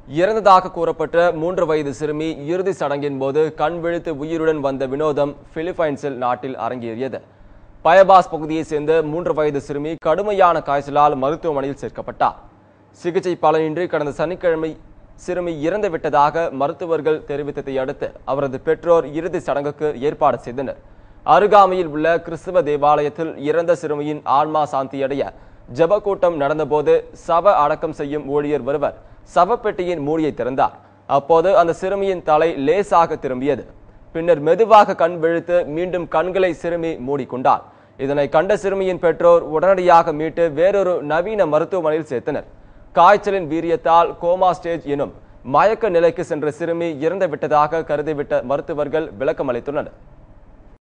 இறந்ததாக கூறப்பட்ட மூன்று வயது சிறுமி இறுதி சடங்கின் போது கண் விழித்து உயிருடன் வந்த வினோதம் பிலிப்பைன்ஸில் நாட்டில் அரங்கேறியது பயபாஸ் பகுதியைச் சேர்ந்த மூன்று வயது சிறுமி கடுமையான காய்ச்சலால் மருத்துவமனையில் சேர்க்கப்பட்டார் சிகிச்சை பலனின்றி கடந்த சனிக்கிழமை சிறுமி இறந்து விட்டதாக மருத்துவர்கள் தெரிவித்ததை அடுத்து அவரது பெற்றோர் இறுதி சடங்குக்கு ஏற்பாடு செய்தனர் அருகாமையில் உள்ள கிறிஸ்தவ தேவாலயத்தில் இறந்த சிறுமியின் ஆன்மா சாந்தியடைய ஜெப கூட்டம் நடந்தபோது சவ அடக்கம் செய்யும் ஊழியர் ஒருவர் சவப்பெட்டியின் மூடியை திறந்தார் அப்போது அந்த சிறுமியின் தலை லேசாக திரும்பியது பின்னர் மெதுவாக கண் விழித்து மீண்டும் கண்களை சிறுமி மூடிக்கொண்டார் இதனை கண்ட சிறுமியின் பெற்றோர் உடனடியாக மீட்டு வேறொரு நவீன மருத்துவமனையில் சேர்த்தனர் காய்ச்சலின் வீரியத்தால் கோமா ஸ்டேஜ் எனும் மயக்க நிலைக்கு சென்ற சிறுமி இறந்து விட்டதாக கருதிவிட்ட மருத்துவர்கள் விளக்கம் அளித்துள்ளனர்